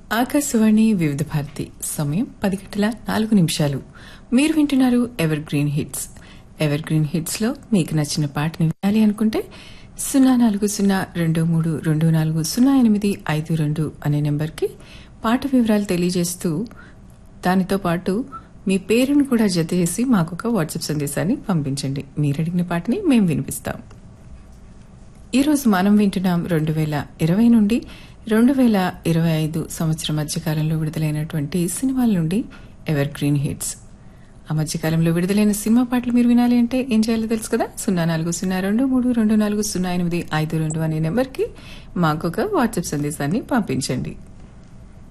ఆకాశవాణి వివిధ భారతి సమయం పది గంటల నాలుగు నిమిషాలు మీరు వింటున్నారు evergreen hits evergreen hits లో మీకు నచ్చిన పాటని వినాలి అనుకుంటే సున్నా నాలుగు సున్నా రెండు మూడు రెండు నాలుగు సున్నా ఎనిమిది ఐదు రెండు అనే నెంబర్కి పాట వివరాలు తెలియజేస్తూ దానితో పాటు మీ పేరును కూడా జత చేసి మాకు ఒక వాట్సాప్ సందేశాన్ని పంపించండి మీరు అడిగిన పాటని మేము వినిపిస్తాం ఈ రోజు మనం వింటున్నాం రెండు వేల ఇరవై నుండి రెండు వేల ఇరవై ఐదు సంవత్సరం మధ్యకాలంలో విడుదలైనటువంటి సినిమాల నుండి ఎవర్ గ్రీన్ హిట్స్ ఆ మధ్యకాలంలో విడుదలైన సినిమా పాటలు మీరు వినాలి అంటే ఏం చేయాలో తెలుసు కదా సున్నా నాలుగు సున్నా రెండు మూడు రెండు నాలుగు సున్నా ఎనిమిది ఐదు రెండు అనే నెంబర్కి మాకు ఒక వాట్సాప్ సందేశాన్ని పంపించండి